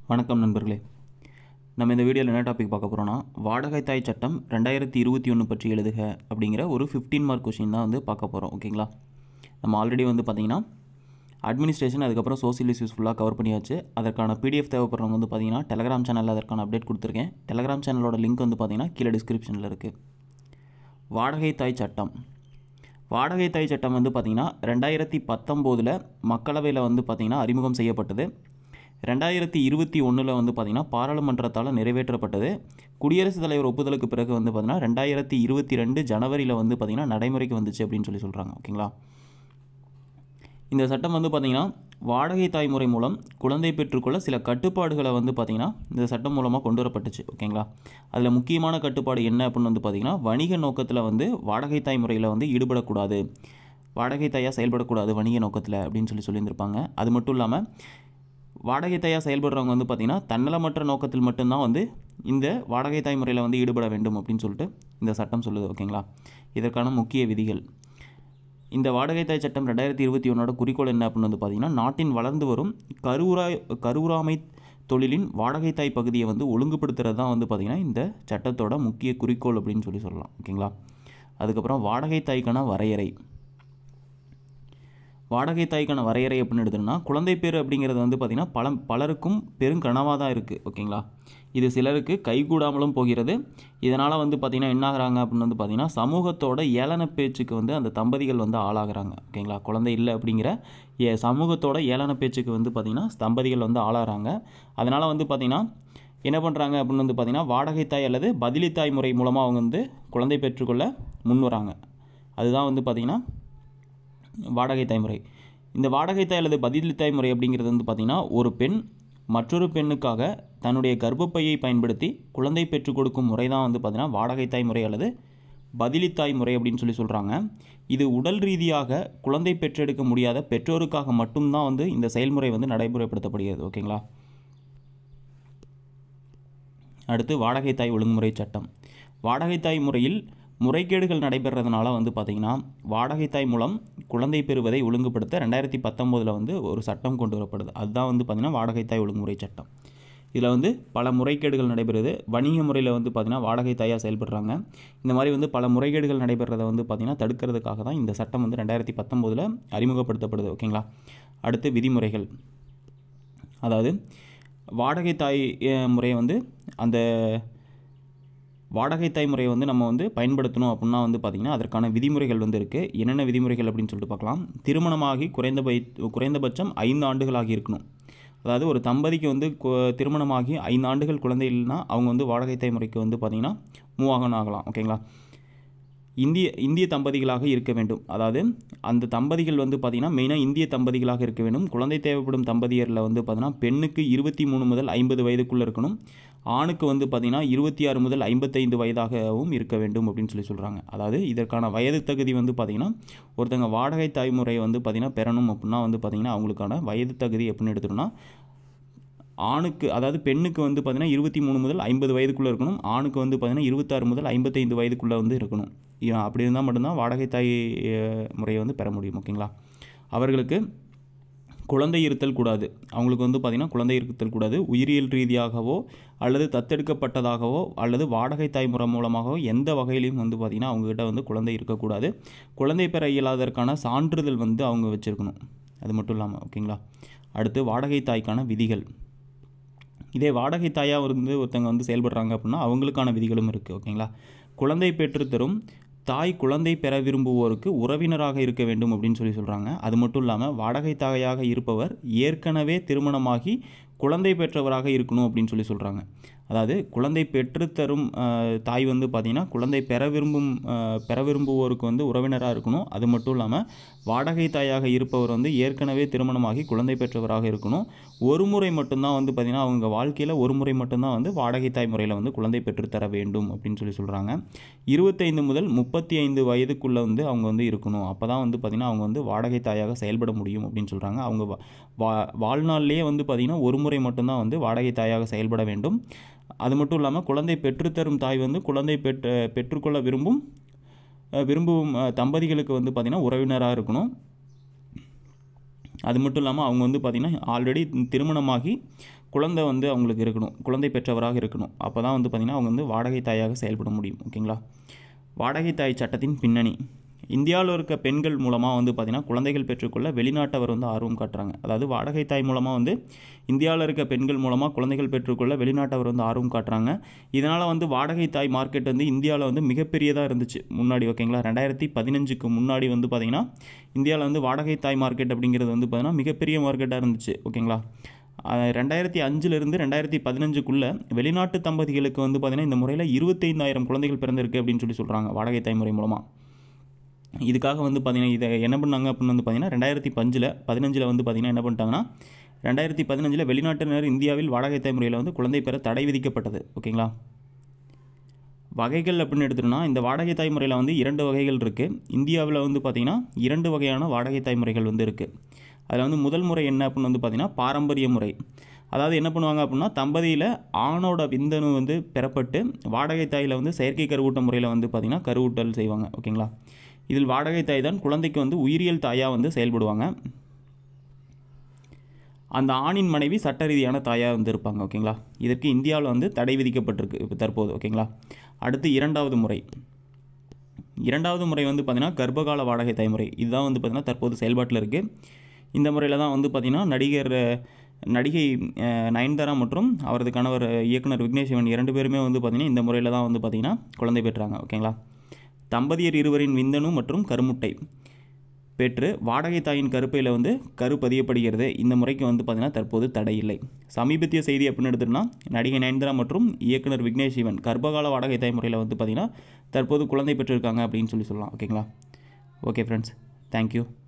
வணக்கம் நண்பர்களே நம்ம இந்த வீடியோவில் என்ன டாபிக் பார்க்க போகிறோம்னா வாடகை தாய் சட்டம் ரெண்டாயிரத்தி இருபத்தி ஒன்று பற்றி எழுதுக அப்படிங்கிற ஒரு ஃபிஃப்டீன் மார்க் கொஷின் தான் வந்து பார்க்க போகிறோம் ஓகேங்களா நம்ம ஆல்ரெடி வந்து பார்த்திங்கன்னா அட்மினிஸ்ட்ரேஷன் அதுக்கப்புறம் சோசியல் இஷ்யூஸ் ஃபுல்லாக கவர் பண்ணியாச்சு அதற்கான பிடிஎஃப் தேவைப்படுறவங்க வந்து பார்த்திங்கன்னா டெலகிராம் சேனலில் அதற்கான அப்டேட் கொடுத்துருக்கேன் டெலகிராம் சேனலோட லிங்க் வந்து பார்த்திங்கன்னா கீழே டிஸ்கிரிப்ஷனில் இருக்குது வாடகை தாய் சட்டம் வாடகை தாய் சட்டம் வந்து பார்த்திங்கன்னா ரெண்டாயிரத்தி பத்தொம்போதில் மக்களவையில் வந்து பார்த்திங்கன்னா அறிமுகம் செய்யப்பட்டது ரெண்டாயிரத்தி இருபத்தி ஒன்றில் வந்து பார்த்திங்கன்னா பாராளுமன்றத்தால் நிறைவேற்றப்பட்டது குடியரசுத் தலைவர் ஒப்புதலுக்கு பிறகு வந்து பார்த்திங்கன்னா ரெண்டாயிரத்தி இருபத்தி ரெண்டு ஜனவரியில் வந்து பார்த்திங்கன்னா நடைமுறைக்கு வந்துச்சு அப்படின்னு சொல்லி சொல்கிறாங்க ஓகேங்களா இந்த சட்டம் வந்து பார்த்திங்கன்னா வாடகை தாய்முறை மூலம் குழந்தை பெற்றுக்கொள்ள சில கட்டுப்பாடுகளை வந்து பார்த்திங்கன்னா இந்த சட்டம் மூலமாக கொண்டு வரப்பட்டுச்சு ஓகேங்களா அதில் முக்கியமான கட்டுப்பாடு என்ன அப்படின்னு வந்து பார்த்திங்கன்னா வணிக நோக்கத்தில் வந்து வாடகை தாய் முறையில் வந்து ஈடுபடக்கூடாது வாடகை தாயாக செயல்படக்கூடாது வணிக நோக்கத்தில் அப்படின்னு சொல்லி சொல்லியிருந்திருப்பாங்க அது மட்டும் இல்லாமல் வாடகை தாயாக செயல்படுறவங்க வந்து பார்த்திங்கன்னா தன்னலமற்ற நோக்கத்தில் மட்டும்தான் வந்து இந்த வாடகை தாய் முறையில் வந்து ஈடுபட வேண்டும் அப்படின்னு சொல்லிட்டு இந்த சட்டம் சொல்லுது ஓகேங்களா இதற்கான முக்கிய விதிகள் இந்த வாடகை தாய் சட்டம் ரெண்டாயிரத்தி இருபத்தி ஒன்றோட குறிக்கோள் என்ன அப்படின்னு வந்து பார்த்திங்கன்னா நாட்டின் வளர்ந்து வரும் கருவுராய் கருவுராமை தொழிலின் வாடகை தாய் பகுதியை வந்து ஒழுங்குபடுத்துறது தான் வந்து பார்த்திங்கன்னா இந்த சட்டத்தோட முக்கிய குறிக்கோள் அப்படின்னு சொல்லி சொல்லலாம் ஓகேங்களா அதுக்கப்புறம் வாடகை தாய்க்கான வரையறை வாடகை தாய்க்கான வரையறை அப்படின்னு எடுத்தோம்னா குழந்தை பேர் அப்படிங்கிறது வந்து பார்த்திங்கன்னா பல பலருக்கும் பெருங்கனவாக தான் இருக்குது ஓகேங்களா இது சிலருக்கு கைகூடாமலும் போகிறது இதனால் வந்து பார்த்திங்கன்னா என்ன ஆகுறாங்க அப்படின்னு வந்து பார்த்திங்கன்னா சமூகத்தோட ஏளன பேச்சுக்கு வந்து அந்த தம்பதிகள் வந்து ஆளாகிறாங்க ஓகேங்களா குழந்தை இல்லை அப்படிங்கிற ஏ சமூகத்தோட ஏளன பேச்சுக்கு வந்து பார்த்திங்கன்னா தம்பதிகள் வந்து ஆளாகிறாங்க அதனால் வந்து பார்த்திங்கன்னா என்ன பண்ணுறாங்க அப்படின்னு வந்து பார்த்திங்கன்னா வாடகை தாய் அல்லது பதிலி தாய் முறை மூலமாக அவங்க வந்து குழந்தை பெற்றுக்கொள்ள முன் வராங்க அதுதான் வந்து பார்த்திங்கன்னா வாடகை தாய்முறை இந்த வாடகை தாய் அல்லது பதிலி தாய்முறை அப்படிங்கிறது வந்து பார்த்திங்கன்னா ஒரு பெண் மற்றொரு பெண்ணுக்காக தன்னுடைய கர்ப்பப்பையை பயன்படுத்தி குழந்தை பெற்றுக் கொடுக்கும் முறை தான் வந்து பார்த்திங்கன்னா வாடகை தாய்முறை அல்லது பதிலி தாய்முறை அப்படின்னு சொல்லி சொல்கிறாங்க இது உடல் ரீதியாக குழந்தை பெற்றெடுக்க முடியாத பெற்றோருக்காக மட்டும்தான் வந்து இந்த செயல்முறை வந்து நடைமுறைப்படுத்தப்படுகிறது ஓகேங்களா அடுத்து வாடகை தாய் ஒழுங்குமுறை சட்டம் வாடகை தாய் முறையில் முறைகேடுகள் நடைபெறதுனால வந்து பார்த்திங்கன்னா வாடகை தாய் மூலம் குழந்தை பெறுவதை ஒழுங்குபடுத்த ரெண்டாயிரத்தி பத்தொம்போதில் வந்து ஒரு சட்டம் கொண்டு வரப்படுது அதுதான் வந்து பார்த்திங்கன்னா வாடகை தாய் ஒழுங்குமுறை சட்டம் இதில் வந்து பல முறைகேடுகள் நடைபெறுது வணிக முறையில் வந்து பார்த்திங்கன்னா வாடகை தாயாக செயல்படுறாங்க இந்த மாதிரி வந்து பல முறைகேடுகள் நடைபெறதை வந்து பார்த்திங்கன்னா தடுக்கிறதுக்காக தான் இந்த சட்டம் வந்து ரெண்டாயிரத்தி பத்தொம்போதில் அறிமுகப்படுத்தப்படுது ஓகேங்களா அடுத்து விதிமுறைகள் அதாவது வாடகை தாய் அஹ், முறையை வந்து அந்த வாடகை தாய் முறையை வந்து நம்ம வந்து பயன்படுத்தணும் அப்படின்னா வந்து பார்த்திங்கன்னா அதற்கான விதிமுறைகள் வந்து இருக்குது என்னென்ன விதிமுறைகள் அப்படின்னு சொல்லிட்டு பார்க்கலாம் திருமணமாகி குறைந்தபை குறைந்தபட்சம் ஐந்து ஆண்டுகளாகி இருக்கணும் அதாவது ஒரு தம்பதிக்கு வந்து கு- திருமணமாகி ஐந்து ஆண்டுகள் குழந்தை இல்லைன்னா அவங்க வந்து வாடகை தாய் முறைக்கு வந்து பார்த்திங்கன்னா மூவ் ஆகணும் ஆகலாம் ஓகேங்களா இந்திய இந்திய தம்பதிகளாக இருக்க வேண்டும் அதாவது அந்த தம்பதிகள் வந்து பார்த்திங்கன்னா மெயினாக இந்திய தம்பதிகளாக இருக்க வேண்டும் குழந்தை தேவைப்படும் தம்பதியரில் வந்து பார்த்திங்கன்னா பெண்ணுக்கு இருபத்தி மூணு முதல் ஐம்பது வயதுக்குள்ளே இருக்கணும் ஆணுக்கு வந்து பார்த்திங்கன்னா இருபத்தி ஆறு முதல் ஐம்பத்தைந்து வயதாகவும் இருக்க வேண்டும் அப்படின்னு சொல்லி சொல்கிறாங்க அதாவது இதற்கான வயது தகுதி வந்து பார்த்திங்கன்னா ஒருத்தங்க வாடகை தாய்முறையை வந்து பார்த்திங்கன்னா பெறணும் அப்படின்னா வந்து பார்த்திங்கன்னா அவங்களுக்கான வயது தகுதி எப்படின்னு எடுத்துட்டோம்னா ஆணுக்கு அதாவது பெண்ணுக்கு வந்து பார்த்திங்கன்னா இருபத்தி மூணு முதல் ஐம்பது வயதுக்குள்ளே இருக்கணும் ஆணுக்கு வந்து பார்த்திங்கன்னா இருபத்தாறு முதல் ஐம்பத்தைந்து வயதுக்குள்ளே வந்து இருக்கணும் இ- அப்படி இருந்தால் மட்டும்தான் வாடகை தாய் அஹ், முறையை வந்து பெற முடியும் ஓகேங்களா அவர்களுக்கு குழந்தை இருத்தல் கூடாது அவங்களுக்கு வந்து பார்த்திங்கன்னா குழந்தை இருத்தல் கூடாது உயிரியல் ரீதியாகவோ அல்லது தத்தெடுக்கப்பட்டதாகவோ அல்லது வாடகை தாய் முறை மூலமாகவோ எந்த வகையிலையும் வந்து பார்த்திங்கன்னா அவங்கக்கிட்ட வந்து குழந்தை இருக்கக்கூடாது குழந்தை பெற இயலாததற்கான சான்றிதழ் வந்து அவங்க வச்சுருக்கணும் அது மட்டும் இல்லாமல் ஓகேங்களா அடுத்து வாடகை தாய்க்கான விதிகள் இதே வாடகை தாயாக இருந்து ஒருத்தங்க வந்து செயல்படுறாங்க அப்படின்னா அவங்களுக்கான விதிகளும் இருக்குது ஓகேங்களா குழந்தை பெற்று தரும் தாய் குழந்தை பெற விரும்புவோருக்கு உறவினராக இருக்க வேண்டும் அப்படின்னு சொல்லி சொல்கிறாங்க அது மட்டும் இல்லாமல் வாடகை தாயாக இருப்பவர் ஏற்கனவே திருமணமாகி குழந்தை பெற்றவராக இருக்கணும் அப்படின்னு சொல்லி சொல்கிறாங்க அதாவது குழந்தை பெற்றுத்தரும் அஹ், தாய் வந்து பார்த்திங்கன்னா குழந்தை பெற விரும்பும் அஹ், பெற விரும்புவோருக்கு வந்து உறவினராக இருக்கணும் அது மட்டும் இல்லாமல் வாடகை தாயாக இருப்பவர் வந்து ஏற்கனவே திருமணமாகி குழந்தை பெற்றவராக இருக்கணும் ஒரு முறை மட்டும்தான் வந்து பார்த்திங்கன்னா அவங்க வாழ்க்கையில் ஒரு முறை மட்டும்தான் வந்து வாடகை தாய் முறையில் வந்து குழந்தை பெற்றுத்தர வேண்டும் அப்படின்னு சொல்லி சொல்கிறாங்க இருபத்தைந்து முதல் முப்பத்தி ஐந்து வயதுக்குள்ளே வந்து அவங்க வந்து இருக்கணும் அப்போ தான் வந்து பார்த்திங்கன்னா அவங்க வந்து வாடகை தாயாக செயல்பட முடியும் அப்படின்னு சொல்கிறாங்க அவங்க வா- வா வாழ்நாள்லேயே வந்து பார்த்திங்கன்னா ஒரு முறை மட்டும்தான் வந்து வாடகை தாயாக செயல்பட வேண்டும் அது மட்டும் இல்லாமல் குழந்தை பெற்றுத்தரும் தாய் வந்து குழந்தை பெற்று பெற்றுக்கொள்ள விரும்பும் அஹ், விரும்பும் அஹ், தம்பதிகளுக்கு வந்து பார்த்திங்கன்னா உறவினராக இருக்கணும் அது மட்டும் இல்லாமல் அவங்க வந்து பார்த்திங்கன்னா ஆல்ரெடி திருமணமாகி குழந்தை வந்து அவங்களுக்கு இருக்கணும் குழந்தை பெற்றவராக இருக்கணும் அப்போ தான் வந்து பார்த்திங்கன்னா அவங்க வந்து வாடகை தாயாக செயல்பட முடியும் ஓகேங்களா வாடகை தாய் சட்டத்தின் பின்னணி இந்தியாவில் இருக்க பெண்கள் மூலமாக வந்து பார்த்திங்கன்னா குழந்தைகள் பெற்றுக்கொள்ள வெளிநாட்டவர் வந்து ஆர்வம் காட்டுறாங்க அதாவது வாடகை தாய் மூலமாக வந்து இந்தியாவில் இருக்க பெண்கள் மூலமாக குழந்தைகள் பெற்றுக்கொள்ள வெளிநாட்டவர் வந்து ஆர்வம் காட்டுறாங்க இதனால் வந்து வாடகை தாய் மார்க்கெட் வந்து இந்தியாவில் வந்து மிகப்பெரியதாக இருந்துச்சு முன்னாடி ஓகேங்களா ரெண்டாயிரத்தி பதினஞ்சுக்கு முன்னாடி வந்து பார்த்திங்கன்னா இந்தியாவில் வந்து வாடகை தாய் மார்க்கெட் அப்படிங்கிறது வந்து பார்த்திங்கன்னா மிகப்பெரிய மார்க்கெட்டாக இருந்துச்சு ஓகேங்களா அஹ் ரெண்டாயிரத்தி அஞ்சுலேருந்து ரெண்டாயிரத்தி பதினஞ்சுக்குள்ளே வெளிநாட்டு தம்பதிகளுக்கு வந்து பார்த்திங்கன்னா இந்த முறையில் இருபத்தைந்தாயிரம் குழந்தைகள் பிறந்திருக்கு அப்படின்னு சொல்லி சொல்கிறாங்க வாடகை தாய் முறை மூலமாக இதுக்காக வந்து பார்த்திங்கன்னா இதை என்ன பண்ணாங்க அப்படின்னு வந்து பார்த்திங்கன்னா ரெண்டாயிரத்தி பஞ்சில் பதினஞ்சில் வந்து பார்த்திங்கன்னா என்ன பண்ணிட்டாங்கன்னா ரெண்டாயிரத்தி பதினஞ்சில் வெளிநாட்டினர் இந்தியாவில் வாடகை தாய் முறையில் வந்து குழந்தை பெற தடை விதிக்கப்பட்டது ஓகேங்களா வகைகள் அப்படின்னு எடுத்துட்டோம்னா இந்த வாடகை தாய் முறையில் வந்து இரண்டு வகைகள் இருக்குது இந்தியாவில் வந்து பார்த்திங்கன்னா இரண்டு வகையான வாடகை தாய் முறைகள் வந்து இருக்குது அதில் வந்து முதல் முறை என்ன அப்படின்னு வந்து பார்த்திங்கன்னா பாரம்பரிய முறை அதாவது என்ன பண்ணுவாங்க அப்படின்னா தம்பதியில் ஆணோட விந்தணு வந்து பெறப்பட்டு வாடகை தாயில் வந்து செயற்கை கருவூட்ட முறையில் வந்து பார்த்திங்கன்னா கருவூட்டல் செய்வாங்க ஓகேங்களா இதில் வாடகை தாய் தான் குழந்தைக்கு வந்து உயிரியல் தாயாக வந்து செயல்படுவாங்க அந்த ஆணின் மனைவி சட்ட ரீதியான தாயாக வந்து இருப்பாங்க ஓகேங்களா இதற்கு இந்தியாவில் வந்து தடை விதிக்கப்பட்டிருக்கு இப்போ தற்போது ஓகேங்களா அடுத்து இரண்டாவது முறை இரண்டாவது முறை வந்து பார்த்திங்கன்னா கர்ப்பகால வாடகை தாய்முறை இதுதான் வந்து பார்த்திங்கன்னா தற்போது செயல்பாட்டில் இருக்குது இந்த முறையில் தான் வந்து பார்த்திங்கன்னா நடிகர் அஹ், நடிகை அஹ், நயன்தாரா மற்றும் அவரது கணவர் அஹ், இயக்குனர் விக்னேஷ் சிவன் இரண்டு பேருமே வந்து பார்த்திங்கன்னா இந்த முறையில் தான் வந்து பார்த்திங்கன்னா குழந்தை பெற்றாங்க ஓகேங்களா தம்பதியர் இருவரின் விந்தணு மற்றும் கருமுட்டை பெற்று வாடகை தாயின் கருப்பையில் வந்து கரு பதியப்படுகிறது இந்த முறைக்கு வந்து பார்த்திங்கன்னா தற்போது தடை இல்லை சமீபத்திய செய்தி அப்படின்னு எடுத்துட்டோம்னா நடிகை நயன்தாரா மற்றும் இயக்குனர் விக்னேஷ் சிவன் கர்ப்பகால வாடகை தாய் முறையில் வந்து பார்த்திங்கன்னா தற்போது குழந்தை பெற்றிருக்காங்க அப்படின்னு சொல்லி சொல்லலாம் ஓகேங்களா ஓகே ஃப்ரெண்ட்ஸ் தேங்க்யூ